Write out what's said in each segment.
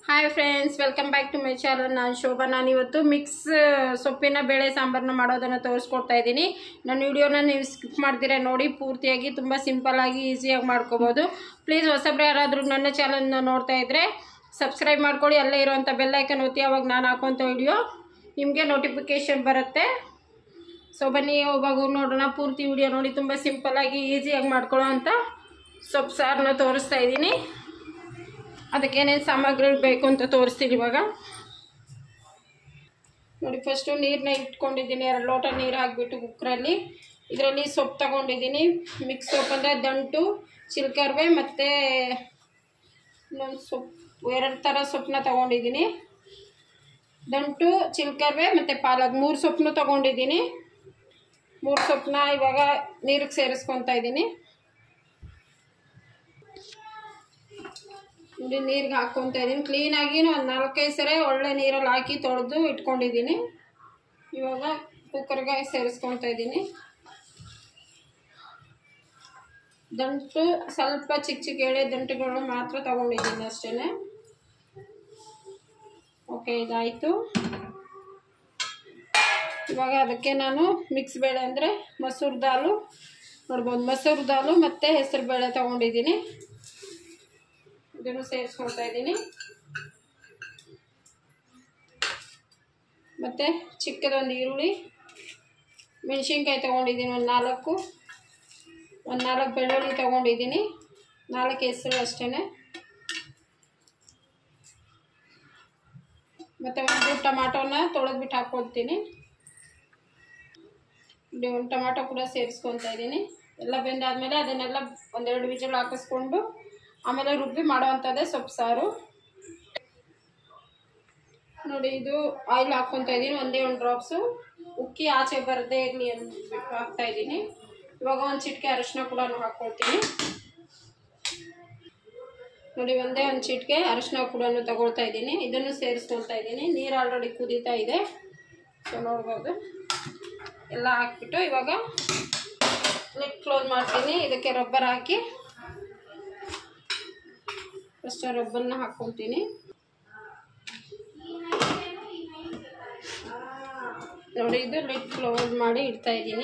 Hi friends welcome back to my channel ನಾನು ಶೋಭಾ ನಾನು ಇವತ್ತು ಮಿಕ್ಸ್ ಸೊಪ್ಪಿನ ಬೇಳೆ ಸಾಂಬಾರನ್ನ ಮಾಡೋದನ್ನು ತೋರಿಸ್ಕೊಡ್ತಾ ಇದ್ದೀನಿ ನನ್ನ ವಿಡಿಯೋನ ನೀವು ಸ್ಕಿಪ್ ಮಾಡ್ತೀರಾ ನೋಡಿ ಪೂರ್ತಿಯಾಗಿ ತುಂಬ ಸಿಂಪಲ್ಲಾಗಿ ಈಸಿಯಾಗಿ ಮಾಡ್ಕೋಬೋದು ಪ್ಲೀಸ್ ಹೊಸಬ್ರು ಯಾರಾದರೂ ನನ್ನ ಚಾನಲ್ನ ನೋಡ್ತಾ ಇದ್ದರೆ ಸಬ್ಸ್ಕ್ರೈಬ್ ಮಾಡ್ಕೊಳ್ಳಿ ಅಲ್ಲೇ ಇರುವಂಥ ಬೆಲ್ಲೈಕನ್ ಒತ್ತಿ ಅವಾಗ ನಾನು ಹಾಕೋಂಥ ವಿಡಿಯೋ ನಿಮಗೆ ನೋಟಿಫಿಕೇಷನ್ ಬರುತ್ತೆ ಸೊ ಬನ್ನಿ ಹೋಗುವಾಗ ನೋಡೋಣ ಪೂರ್ತಿ ವಿಡಿಯೋ ನೋಡಿ ತುಂಬ ಸಿಂಪಲ್ಲಾಗಿ ಈಸಿಯಾಗಿ ಮಾಡ್ಕೊಳ್ಳೋ ಅಂತ ಸೊಪ್ಪು ಸಾರನ್ನ ತೋರಿಸ್ತಾ ಇದ್ದೀನಿ ಅದಕ್ಕೆ ಏನೇನು ಸಾಮಗ್ರಿಗಳು ಬೇಕು ಅಂತ ತೋರಿಸ್ತೀನಿ ಇವಾಗ ನೋಡಿ ಫಸ್ಟು ನೀರನ್ನ ಇಟ್ಕೊಂಡಿದ್ದೀನಿ ಎರಡು ಲೋಟ ನೀರು ಹಾಕ್ಬಿಟ್ಟು ಕುಕ್ಕರಲ್ಲಿ ಇದರಲ್ಲಿ ಸೊಪ್ಪು ತಗೊಂಡಿದ್ದೀನಿ ಮಿಕ್ಸ್ ಸೊಪ್ಪು ಅಂದರೆ ದಂಟು ಚಿಲ್ಕರ್ವೆ ಮತ್ತು ಇನ್ನೊಂದು ಸೊಪ್ಪು ಎರಡು ಥರ ಸೊಪ್ಪನ್ನ ತಗೊಂಡಿದ್ದೀನಿ ದಂಟು ಚಿಲ್ಕರ್ವೆ ಮತ್ತು ಪಾಲಕ್ ಮೂರು ಸೊಪ್ಪನ್ನು ತಗೊಂಡಿದ್ದೀನಿ ಮೂರು ಸೊಪ್ಪನ್ನ ಇವಾಗ ನೀರಿಗೆ ಸೇರಿಸ್ಕೊತಾ ಇದ್ದೀನಿ ನೋಡಿ ನೀರಿಗೆ ಹಾಕ್ಕೊತಾ ಇದ್ದೀನಿ ಕ್ಲೀನಾಗಿ ಒಂದು ನಾಲ್ಕೈದು ಸರಿ ಒಳ್ಳೆ ನೀರಲ್ಲಿ ಹಾಕಿ ತೊಳೆದು ಇಟ್ಕೊಂಡಿದ್ದೀನಿ ಇವಾಗ ಕುಕ್ಕರ್ಗೆ ಸೇರಿಸ್ಕೊತಾ ಇದ್ದೀನಿ ದಂಟು ಸ್ವಲ್ಪ ಚಿಕ್ಕ ಚಿಕ್ಕ ಎಳೆ ದಂಟುಗಳು ಮಾತ್ರ ತಗೊಂಡಿದ್ದೀನಿ ಅಷ್ಟೇ ಓಕೆ ಇದಾಯಿತು ಇವಾಗ ಅದಕ್ಕೆ ನಾನು ಮಿಕ್ಸ್ ಬೇಳೆ ಅಂದರೆ ಮಸೂರು ದಾಲು ನೋಡ್ಬೋದು ಮಸೂರು ದಾಲು ಮತ್ತು ಹೆಸರು ಬೇಳೆ ತೊಗೊಂಡಿದ್ದೀನಿ ಇದನ್ನು ಸೇರಿಸ್ಕೊಳ್ತಾ ಇದ್ದೀನಿ ಮತ್ತು ಚಿಕ್ಕದೊಂದು ಈರುಳ್ಳಿ ಮೆಣಸಿನ್ಕಾಯಿ ತೊಗೊಂಡಿದ್ದೀನಿ ಒಂದು ನಾಲ್ಕು ಒಂದು ನಾಲ್ಕು ಬೆಳ್ಳುಳ್ಳಿ ತೊಗೊಂಡಿದ್ದೀನಿ ನಾಲ್ಕು ಹೆಸರು ಅಷ್ಟೇ ಮತ್ತು ಒಂದು ಟೊಮಾಟೋನ ತೊಳೆದ್ಬಿಟ್ಟು ಹಾಕ್ಕೊಳ್ತೀನಿ ಇಲ್ಲಿ ಒಂದು ಟೊಮಾಟೊ ಕೂಡ ಸೇರಿಸ್ಕೊತಾ ಇದ್ದೀನಿ ಎಲ್ಲ ಬೆಂದಾದ್ಮೇಲೆ ಅದನ್ನೆಲ್ಲ ಒಂದೆರಡು ವಿಜಲ್ ಹಾಕಿಸ್ಕೊಂಡು ಆಮೇಲೆ ರುಬ್ಬಿ ಮಾಡೋವಂಥದ್ದೇ ಸೊಪ್ಪು ಸಾರು ನೋಡಿ ಇದು ಆಯಿಲ್ ಹಾಕ್ಕೊತಾ ಇದ್ದೀನಿ ಒಂದೇ ಒಂದು ಡ್ರಾಪ್ಸು ಉಕ್ಕಿ ಆಚೆ ಬರದೇ ಇರಲಿ ಅಂದ್ಬಿಟ್ಟು ಹಾಕ್ತಾ ಇದ್ದೀನಿ ಇವಾಗ ಒಂದು ಚಿಟಿಕೆ ಅರಿಶಿನ ಕೂಡ ಹಾಕ್ಕೊಳ್ತೀನಿ ನೋಡಿ ಒಂದೇ ಒಂದು ಚಿಟಿಕೆ ಅರಿಶಿನ ಕೂಡ ತಗೊಳ್ತಾ ಇದ್ದೀನಿ ಇದನ್ನು ಸೇರಿಸ್ಕೊಳ್ತಾ ಇದ್ದೀನಿ ನೀರು ಆಲ್ರೆಡಿ ಕುದೀತಾ ಇದೆ ಸೊ ನೋಡ್ಬೋದು ಎಲ್ಲ ಹಾಕ್ಬಿಟ್ಟು ಇವಾಗ ಲಿಡ್ ಕ್ಲೋಸ್ ಮಾಡ್ತೀನಿ ಇದಕ್ಕೆ ರಬ್ಬರ್ ಹಾಕಿ ಫಸ್ಟ್ ರಬ್ಬರ್ನ ಹಾಕ್ಕೊತೀನಿ ನೋಡಿ ಇದು ಲಿಡ್ ಕ್ಲೋಸ್ ಮಾಡಿ ಇಡ್ತಾ ಇದ್ದೀನಿ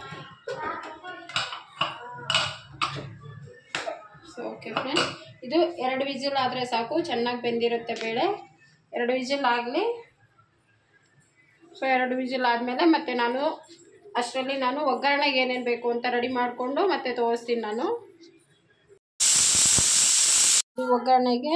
ಸೊ ಓಕೆ ಫ್ರೆಂಡ್ ಇದು ಎರಡು ವಿಜಿಲ್ ಆದರೆ ಸಾಕು ಚೆನ್ನಾಗಿ ಬೆಂದಿರುತ್ತೆ ಬೇಳೆ ಎರಡು ವಿಜಿಲ್ ಆಗಲಿ ಸೊ ಎರಡು ವಿಜಿಲ್ ಆದಮೇಲೆ ಮತ್ತೆ ನಾನು ಅಷ್ಟರಲ್ಲಿ ನಾನು ಒಗ್ಗರಣೆಗೆ ಏನೇನು ಬೇಕು ಅಂತ ರೆಡಿ ಮಾಡಿಕೊಂಡು ಮತ್ತೆ ತೋರಿಸ್ತೀನಿ ನಾನು ಈ ಒಗ್ಗರಣೆಗೆ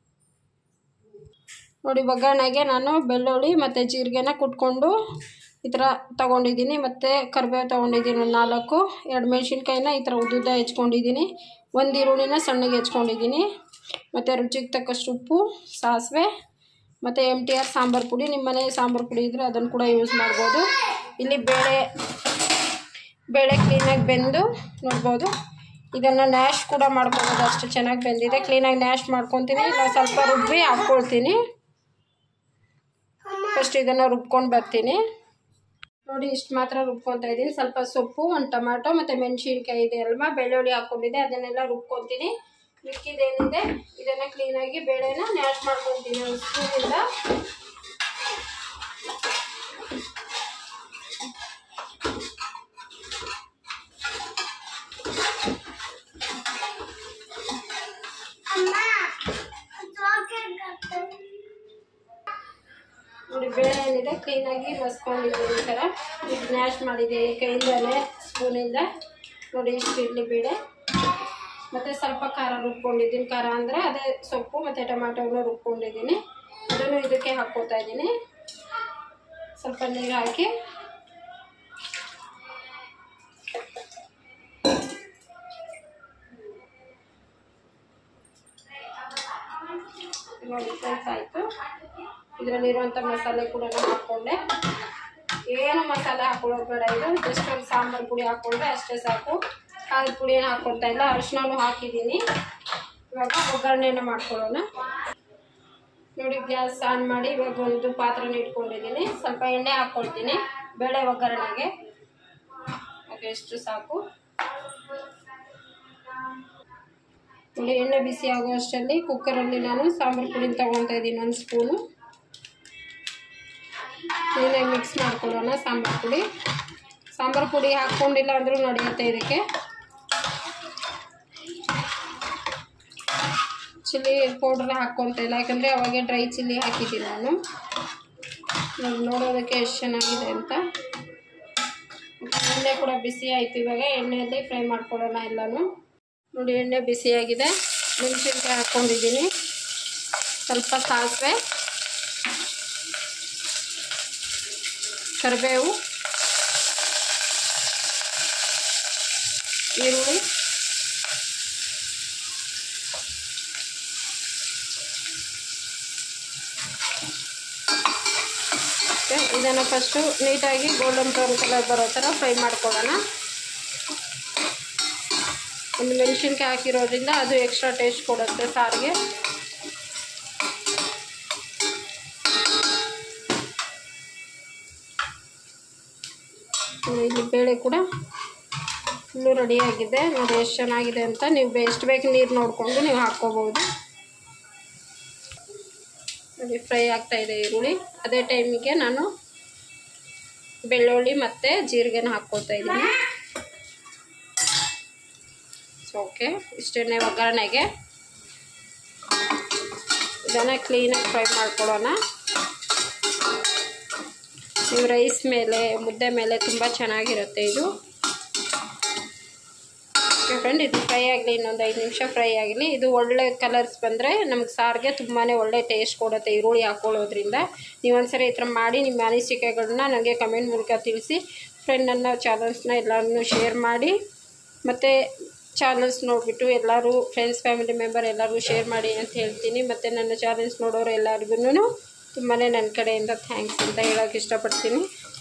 ನೋಡಿ ಒಗ್ಗರಣೆಗೆ ನಾನು ಬೆಳ್ಳುಳ್ಳಿ ಮತ್ತು ಜೀರಿಗೆನ ಕುಟ್ಕೊಂಡು ಈ ಥರ ತೊಗೊಂಡಿದ್ದೀನಿ ಮತ್ತು ಕರಿಬೇವು ತೊಗೊಂಡಿದ್ದೀನಿ ಒಂದು ನಾಲ್ಕು ಎರಡು ಮೆಣಸಿನ್ಕಾಯಿನ ಈ ಥರ ಉದ್ದುದ್ದ ಹೆಚ್ಕೊಂಡಿದ್ದೀನಿ ಒಂದು ಈರುಳ್ಳಿನ ಸಣ್ಣಗೆ ಹೆಚ್ಕೊಂಡಿದ್ದೀನಿ ಮತ್ತು ರುಚಿಗೆ ತಕ್ಕಷ್ಟು ಉಪ್ಪು ಸಾಸಿವೆ ಮತ್ತು ಎಮ್ ಟಿ ಆರ್ ಸಾಂಬಾರು ಪುಡಿ ನಿಮ್ಮ ಮನೆ ಸಾಂಬಾರು ಪುಡಿ ಇದ್ದರೆ ಅದನ್ನು ಕೂಡ ಯೂಸ್ ಮಾಡ್ಬೋದು ಇಲ್ಲಿ ಬೇಳೆ ಬೇಳೆ ಕ್ಲೀನಾಗಿ ಬೆಂದು ನೋಡ್ಬೋದು ಇದನ್ನು ನ್ಯಾಶ್ ಕೂಡ ಮಾಡ್ಕೊಬೋದು ಅಷ್ಟು ಚೆನ್ನಾಗಿ ಬೆಂದಿದೆ ಕ್ಲೀನಾಗಿ ನ್ಯಾಶ್ ಮಾಡ್ಕೊತೀನಿ ಇಲ್ಲ ಸ್ವಲ್ಪ ರುಬ್ಬಿ ಹಾಕ್ಕೊಳ್ತೀನಿ ಫಸ್ಟ್ ಇದನ್ನು ರುಬ್ಕೊಂಡು ಬರ್ತೀನಿ ನೋಡಿ ಇಷ್ಟು ಮಾತ್ರ ರುಬ್ಕೊತಾ ಇದ್ದೀನಿ ಸ್ವಲ್ಪ ಸೊಪ್ಪು ಒಂದು ಟೊಮಾಟೊ ಮತ್ತು ಮೆಣಸಿನ್ಕಾಯಿ ಇದೆ ಅಲ್ವಾ ಬೆಳ್ಳುಳ್ಳಿ ಹಾಕ್ಕೊಂಡಿದ್ದೆ ಅದನ್ನೆಲ್ಲ ರುಬ್ಕೊತೀನಿ ಮಿಕ್ಕಿದೇನಿದೆ ಇದನ್ನು ಕ್ಲೀನಾಗಿ ಬೇಳೆನ ನ್ಯಾಶ್ ಮಾಡ್ಕೊತೀನಿ ಒಂದು ಸ್ಪೂನಿಂದ ನೋಡಿ ಬೇಳೆ ಏನಿದೆ ಕ್ಲೀನಾಗಿ ಮಸ್ಕೊಂಡಿದ್ದೀನಿ ಈ ಥರ ಇದು ನ್ಯಾಶ್ ಮಾಡಿದ್ದೀನಿ ಕೈಯಿಂದಲೇ ಸ್ಪೂನಿಂದ ನೋಡಿ ಇಷ್ಟು ಇಡ್ಲಿ ಬೇಳೆ ಮತ್ತು ಸ್ವಲ್ಪ ಖಾರ ರುಬ್ಕೊಂಡಿದ್ದೀನಿ ಖಾರ ಅಂದರೆ ಅದೇ ಸೊಪ್ಪು ಮತ್ತು ಟೊಮಾಟೋನ ರುಬ್ಕೊಂಡಿದ್ದೀನಿ ಅದನ್ನು ಇದಕ್ಕೆ ಹಾಕ್ಕೋತಾ ಇದ್ದೀನಿ ಸ್ವಲ್ಪ ನೀರು ಹಾಕಿ ನೋಡಿ ಫ್ರೆಂಡ್ಸ್ ಆಯಿತು ಇದರಲ್ಲಿರುವಂಥ ಮಸಾಲೆ ಕೂಡ ಹಾಕ್ಕೊಂಡೆ ಏನು ಮಸಾಲೆ ಹಾಕೊಳ್ಳೋದು ಬೇಡ ಇದು ಜಸ್ಟ್ ಒಂದು ಸಾಂಬಾರು ಪುಡಿ ಹಾಕ್ಕೊಂಡ್ರೆ ಅಷ್ಟೇ ಸಾಕು ಖಾರದ ಪುಡಿ ಏನು ಹಾಕ್ಕೊಳ್ತಾ ಇಲ್ಲ ಅರಿಶಿನೂ ಹಾಕಿದ್ದೀನಿ ಇವಾಗ ಒಗ್ಗರಣೆನ ಮಾಡ್ಕೊಳ್ಳೋಣ ನೋಡಿ ಗ್ಯಾಸ್ ಆನ್ ಮಾಡಿ ಇವಾಗ ಒಂದು ಪಾತ್ರೆನ ಇಟ್ಕೊಂಡಿದ್ದೀನಿ ಸ್ವಲ್ಪ ಎಣ್ಣೆ ಹಾಕ್ಕೊಳ್ತೀನಿ ಬೇಳೆ ಒಗ್ಗರಣೆಗೆ ಓಕೆ ಎಷ್ಟು ಸಾಕು ನೋಡಿ ಎಣ್ಣೆ ಬಿಸಿ ಆಗೋ ಅಷ್ಟರಲ್ಲಿ ಕುಕ್ಕರಲ್ಲಿ ನಾನು ಸಾಂಬಾರು ಪುಡಿನ ತೊಗೊತಾ ಇದ್ದೀನಿ ಒಂದು ಸ್ಪೂನು ಕ್ಲೀನಾಗಿ ಮಿಕ್ಸ್ ಮಾಡ್ಕೊಳ್ಳೋಣ ಸಾಂಬಾರು ಪುಡಿ ಸಾಂಬಾರು ಪುಡಿ ಹಾಕ್ಕೊಂಡಿಲ್ಲ ಅಂದರೂ ನಡೆಯುತ್ತೆ ಇದಕ್ಕೆ ಚಿಲ್ಲಿ ಪೌಡ್ರ್ ಹಾಕ್ಕೊತ ಇಲ್ಲ ಯಾಕಂದರೆ ಅವಾಗೆ ಡ್ರೈ ಚಿಲ್ಲಿ ಹಾಕಿದ್ದೀನಿ ನಾನು ನೋಡಿ ನೋಡೋದಕ್ಕೆ ಎಷ್ಟು ಚೆನ್ನಾಗಿದೆ ಅಂತ ಎಣ್ಣೆ ಕೂಡ ಬಿಸಿ ಆಯಿತು ಇವಾಗ ಎಣ್ಣೆಯಲ್ಲಿ ಫ್ರೈ ಮಾಡ್ಕೊಳ್ಳೋಣ ಎಲ್ಲನೂ ನೋಡಿ ಎಣ್ಣೆ ಬಿಸಿಯಾಗಿದೆ ಮೆಣಸಿನ್ಕಾಯಿ ಹಾಕ್ಕೊಂಡಿದ್ದೀನಿ ಸ್ವಲ್ಪ ಸಾಸಿವೆ ಕರಿಬೇವು ಈರುಳ್ಳಿ ಓಕೆ ಇದನ್ನು ಫಸ್ಟು ನೀಟಾಗಿ ಗೋಲ್ಡನ್ ಬ್ರೌನ್ ಕಲರ್ ಬರೋ ಥರ ಫ್ರೈ ಮಾಡ್ಕೊಳ್ಳೋಣ ಒಂದು ಮೆಣಸಿನ್ಕಾಯಿ ಹಾಕಿರೋದ್ರಿಂದ ಅದು ಎಕ್ಸ್ಟ್ರಾ ಟೇಸ್ಟ್ ಕೊಡುತ್ತೆ ಸಾರಿಗೆ ಇಲ್ಲಿ ಬೇಳೆ ಕೂಡ ಫುಲ್ಲು ರೆಡಿಯಾಗಿದೆ ನೋಡಿ ಎಷ್ಟು ಚೆನ್ನಾಗಿದೆ ಅಂತ ನೀವು ಎಷ್ಟು ಬೇಕು ನೀರು ನೋಡಿಕೊಂಡು ನೀವು ಹಾಕ್ಕೋಬೋದು ನೋಡಿ ಫ್ರೈ ಆಗ್ತಾ ಇದೆ ಈರುಳ್ಳಿ ಅದೇ ಟೈಮಿಗೆ ನಾನು ಬೆಳ್ಳುಳ್ಳಿ ಮತ್ತು ಜೀರಿಗೆನ ಹಾಕ್ಕೊತಾ ಇದ್ದೀನಿ ಸೊ ಓಕೆ ಇಷ್ಟೆಣ್ಣೆ ಒಗ್ಗರಣೆಗೆ ಇದನ್ನು ಕ್ಲೀನಾಗಿ ಫ್ರೈ ಮಾಡ್ಕೊಳ್ಳೋಣ ನೀವು ರೈಸ್ ಮೇಲೆ ಮುದ್ದೆ ಮೇಲೆ ತುಂಬ ಚೆನ್ನಾಗಿರುತ್ತೆ ಇದು ಓಕೆ ಫ್ರೆಂಡ್ ಇದು ಫ್ರೈ ಆಗಲಿ ಇನ್ನೊಂದು ಐದು ನಿಮಿಷ ಫ್ರೈ ಆಗಲಿ ಇದು ಒಳ್ಳೆ ಕಲರ್ಸ್ ಬಂದರೆ ನಮ್ಗೆ ಸಾರಿಗೆ ತುಂಬಾ ಒಳ್ಳೆ ಟೇಸ್ಟ್ ಕೊಡುತ್ತೆ ಈರುಳ್ಳಿ ಹಾಕ್ಕೊಳ್ಳೋದ್ರಿಂದ ನೀವು ಒಂದ್ಸರಿ ಈ ಥರ ಮಾಡಿ ನಿಮ್ಮ ಅನಿಸಿಕೆಗಳನ್ನ ನನಗೆ ಕಮೆಂಟ್ ಮೂಲಕ ತಿಳಿಸಿ ಫ್ರೆಂಡ್ ನನ್ನ ಚಾನಲ್ಸ್ನ ಎಲ್ಲರನ್ನೂ ಶೇರ್ ಮಾಡಿ ಮತ್ತು ಚಾನಲ್ಸ್ ನೋಡಿಬಿಟ್ಟು ಎಲ್ಲರೂ ಫ್ರೆಂಡ್ಸ್ ಫ್ಯಾಮಿಲಿ ಮೆಂಬರ್ ಎಲ್ಲರಿಗೂ ಶೇರ್ ಮಾಡಿ ಅಂತ ಹೇಳ್ತೀನಿ ಮತ್ತು ನನ್ನ ಚಾನಲ್ಸ್ ನೋಡೋರು ಎಲ್ಲರಿಗೂ ತುಂಬಾ ನನ್ನ ಕಡೆಯಿಂದ ಥ್ಯಾಂಕ್ಸ್ ಅಂತ ಹೇಳೋಕ್ಕೆ ಇಷ್ಟಪಡ್ತೀನಿ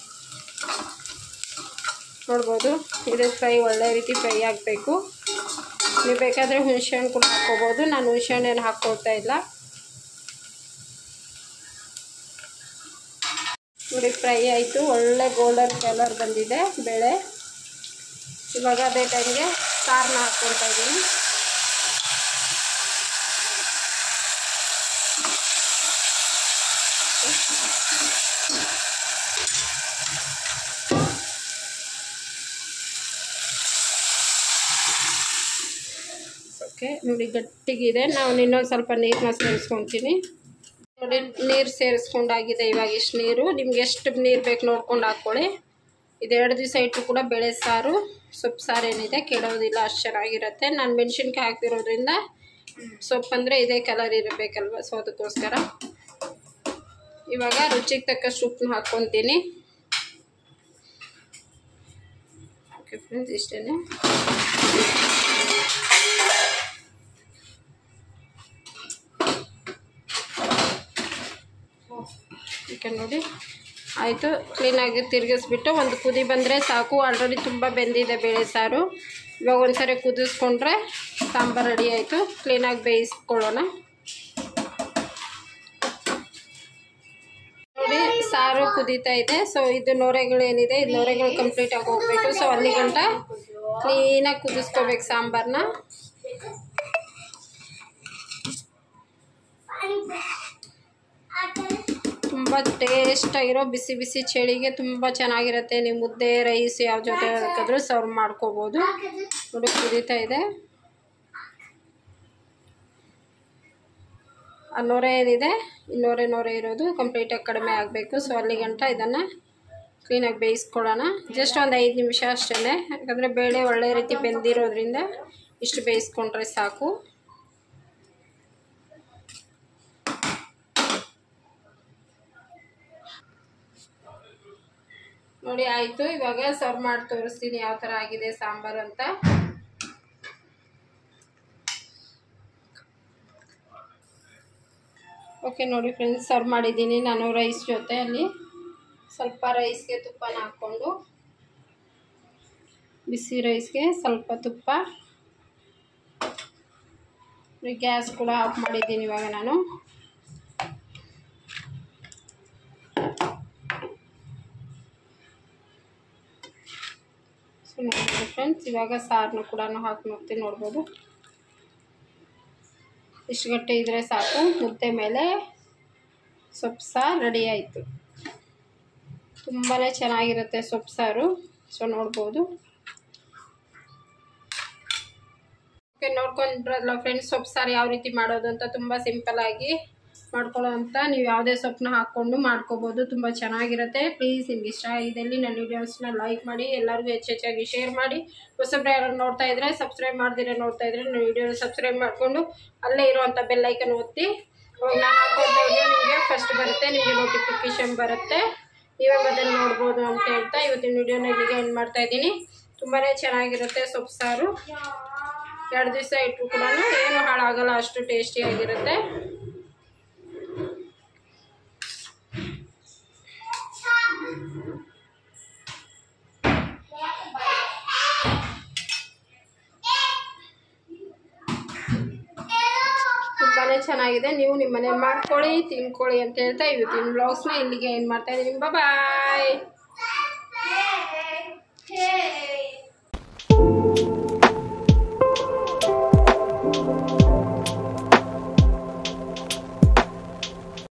ನೋಡ್ಬೋದು ಇದು ಫ್ರೈ ಒಳ್ಳೆ ರೀತಿ ಫ್ರೈ ಆಗಬೇಕು ನೀವು ಬೇಕಾದರೆ ಹುಣಸೆಹಣ್ಣು ಕೂಡ ಹಾಕ್ಕೋಬೋದು ನಾನು ಹುಣಸೆಹಣ್ಣೇನು ಹಾಕ್ಕೊಳ್ತಾ ಇಲ್ಲ ನೋಡಿ ಫ್ರೈ ಆಯಿತು ಒಳ್ಳೆ ಗೋಲ್ಡನ್ ಕಲರ್ ಬಂದಿದೆ ಬೇಳೆ ಇವಾಗ ಅದೇ ಟೈಮ್ಗೆ ಸಾರನ್ನ ಹಾಕ್ಕೊಳ್ತಾ ಇದ್ದೀನಿ ಓಕೆ ನೋಡಿ ಗಟ್ಟಿಗಿದೆ ನಾನು ಇನ್ನೊಂದು ಸ್ವಲ್ಪ ನೀರನ್ನ ಸೇರಿಸ್ಕೊತೀನಿ ನೋಡಿ ನೀರು ಸೇರಿಸ್ಕೊಂಡಾಗಿದೆ ಇವಾಗ ಇಷ್ಟು ನೀರು ನಿಮ್ಗೆ ಎಷ್ಟು ನೀರು ಬೇಕು ನೋಡ್ಕೊಂಡು ಹಾಕ್ಕೊಳ್ಳಿ ಇದು ಎರಡು ದಿವಸ ಇಟ್ಟು ಕೂಡ ಬೇಳೆ ಸಾರು ಸೊಪ್ಪು ಸಾರು ಏನಿದೆ ಕೆಡೋದಿಲ್ಲ ಅಷ್ಟು ಚೆನ್ನಾಗಿರುತ್ತೆ ನಾನು ಮೆಣಸಿನ್ಕಾಯಿ ಹಾಕ್ತಿರೋದ್ರಿಂದ ಸೊಪ್ಪು ಅಂದರೆ ಇದೇ ಕಲರ್ ಇರಬೇಕಲ್ವ ಸೊ ಅದಕ್ಕೋಸ್ಕರ ಇವಾಗ ರುಚಿಗೆ ತಕ್ಕಷ್ಟು ಉಪ್ಪನ್ನ ಹಾಕ್ಕೊತೀನಿ ಓಕೆ ಫ್ರೆಂಡ್ಸ್ ಇಷ್ಟೇ ಓಕೆ ನೋಡಿ ಆಯಿತು ಕ್ಲೀನಾಗಿ ತಿರುಗಿಸ್ಬಿಟ್ಟು ಒಂದು ಕುದಿ ಬಂದರೆ ಸಾಕು ಆಲ್ರೆಡಿ ತುಂಬ ಬೆಂದಿದೆ ಬೇಳೆ ಸಾರು ಇವಾಗ ಒಂದ್ಸರಿ ಕುದಿಸ್ಕೊಂಡ್ರೆ ಸಾಂಬಾರು ರೆಡಿ ಆಯಿತು ಕ್ಲೀನಾಗಿ ಬೇಯಿಸ್ಕೊಳ್ಳೋಣ ನೋಡಿ ಸಾರು ಕುದೀತಾ ಇದೆ ಸೊ ಇದು ನೊರೆಗಳೇನಿದೆ ಇದು ನೊರೆಗಳು ಕಂಪ್ಲೀಟಾಗಿ ಹೋಗಬೇಕು ಸೊ ಅಲ್ಲಿ ಗಂಟ ಕ್ಲೀನಾಗಿ ಕುದಿಸ್ಕೋಬೇಕು ಸಾಂಬಾರನ್ನ ತುಂಬ ಟೇಸ್ಟಾಗಿರೋ ಬಿಸಿ ಬಿಸಿ ಚಳಿಗೆ ತುಂಬ ಚೆನ್ನಾಗಿರುತ್ತೆ ನೀವು ಮುದ್ದೆ ರೈಸ್ ಯಾವ ಜೊತೆ ಬೇಕಾದರೂ ಸರ್ವ್ ಮಾಡ್ಕೋಬೋದು ನೋಡಿ ಕುದೀತಾ ಇದೆ ಆ ನೊರೆ ಏನಿದೆ ಈ ನೊರೆ ನೊರೆ ಇರೋದು ಕಂಪ್ಲೀಟಾಗಿ ಕಡಿಮೆ ಆಗಬೇಕು ಸೊ ಅಲ್ಲಿ ಗಂಟ ಇದನ್ನು ಕ್ಲೀನಾಗಿ ಬೇಯಿಸ್ಕೊಳ್ಳೋಣ ಜಸ್ಟ್ ಒಂದು ಐದು ನಿಮಿಷ ಅಷ್ಟೇ ಯಾಕಂದರೆ ಬೇಳೆ ಒಳ್ಳೆ ರೀತಿ ಬೆಂದಿರೋದ್ರಿಂದ ಇಷ್ಟು ಬೇಯಿಸ್ಕೊಂಡ್ರೆ ಸಾಕು ನೋಡಿ ಆಯಿತು ಇವಾಗ ಸರ್ವ್ ಮಾಡಿ ತೋರಿಸ್ತೀನಿ ಯಾವ ಥರ ಆಗಿದೆ ಸಾಂಬಾರು ಅಂತ ಓಕೆ ನೋಡಿ ಫ್ರೆಂಡ್ಸ್ ಸರ್ವ್ ಮಾಡಿದ್ದೀನಿ ನಾನು ರೈಸ್ ಜೊತೆ ಅಲ್ಲಿ ಸ್ವಲ್ಪ ರೈಸ್ಗೆ ತುಪ್ಪನ ಹಾಕ್ಕೊಂಡು ಬಿಸಿ ರೈಸ್ಗೆ ಸ್ವಲ್ಪ ತುಪ್ಪ ಗ್ಯಾಸ್ ಕೂಡ ಆಫ್ ಮಾಡಿದ್ದೀನಿ ಇವಾಗ ನಾನು ಸೊ ನೋಡಿ ಫ್ರೆಂಡ್ಸ್ ಇವಾಗ ಸಾರನ್ನು ಕೂಡ ಹಾಕಿ ನೋಡ್ತೀನಿ ನೋಡ್ಬೋದು ಇಷ್ಟು ಗಟ್ಟಿ ಇದ್ದರೆ ಸಾಕು ಮುದ್ದೆ ಮೇಲೆ ಸೊಪ್ಪು ಸಾರು ರೆಡಿ ಆಯಿತು ತುಂಬಾ ಚೆನ್ನಾಗಿರುತ್ತೆ ಸೊಪ್ಪು ಸಾರು ಸೊ ನೋಡ್ಬೋದು ಓಕೆ ನೋಡ್ಕೊಂಡ್ರಲ್ಲ ಫ್ರೆಂಡ್ಸ್ ಸೊಪ್ಪು ಸಾರು ಯಾವ ರೀತಿ ಮಾಡೋದು ಅಂತ ತುಂಬ ಸಿಂಪಲ್ಲಾಗಿ ಮಾಡ್ಕೊಳ್ಳೋ ಅಂತ ನೀವು ಯಾವುದೇ ಸೊಪ್ಪನ್ನ ಹಾಕ್ಕೊಂಡು ಮಾಡ್ಕೋಬೋದು ತುಂಬ ಚೆನ್ನಾಗಿರುತ್ತೆ ಪ್ಲೀಸ್ ನಿಮ್ಗೆ ಇಷ್ಟ ಆಗಿದ್ದಲ್ಲಿ ನನ್ನ ವೀಡಿಯೋಸ್ನ ಲೈಕ್ ಮಾಡಿ ಎಲ್ಲರಿಗೂ ಹೆಚ್ಚು ಹೆಚ್ಚಾಗಿ ಶೇರ್ ಮಾಡಿ ಹೊಸಬ್ರು ಯಾರು ನೋಡ್ತಾ ಇದ್ರೆ ಸಬ್ಸ್ಕ್ರೈಬ್ ಮಾಡ್ದಿರ ನೋಡ್ತಾ ಇದ್ರೆ ನನ್ನ ವೀಡಿಯೋನ ಸಬ್ಸ್ಕ್ರೈಬ್ ಮಾಡಿಕೊಂಡು ಅಲ್ಲೇ ಇರುವಂಥ ಬೆಲ್ಲೈಕನ್ ಒತ್ತಿ ಅವಾಗ ನಾನು ಹಾಕೋಂಥ ವಿಡಿಯೋ ನಿಮಗೆ ಫಸ್ಟ್ ಬರುತ್ತೆ ನಿಮಗೆ ನೋಟಿಫಿಕೇಶನ್ ಬರುತ್ತೆ ನೀವೇ ಮೊದಲು ನೋಡ್ಬೋದು ಅಂತ ಹೇಳ್ತಾ ಇವತ್ತಿನ ವಿಡಿಯೋನ ಇಲ್ಲಿಗೆ ಎಂಡ್ ಮಾಡ್ತಾ ಇದ್ದೀನಿ ತುಂಬಾ ಚೆನ್ನಾಗಿರುತ್ತೆ ಸೊಪ್ಪು ಸಾರು ಎರಡು ದಿವಸ ಇಟ್ಟರು ಕೂಡ ಏನು ಹಾಳಾಗಲ್ಲ ಅಷ್ಟು ಟೇಸ್ಟಿಯಾಗಿರುತ್ತೆ ತುಂಬಾ ಚೆನ್ನಾಗಿದೆ ನೀವು ನಿಮ್ಮ ಮನೇಲಿ ಮಾಡ್ಕೊಳ್ಳಿ ತಿನ್ಕೊಳ್ಳಿ ಅಂತ ಹೇಳ್ತಾ ಇವತ್ತಿನ ಬ್ಲಾಗ್ಸ್ನ ಇಲ್ಲಿಗೆ ಏನು ಮಾಡ್ತಾ ಇದ್ದೀನಿ ಬಾಯ್ Hey!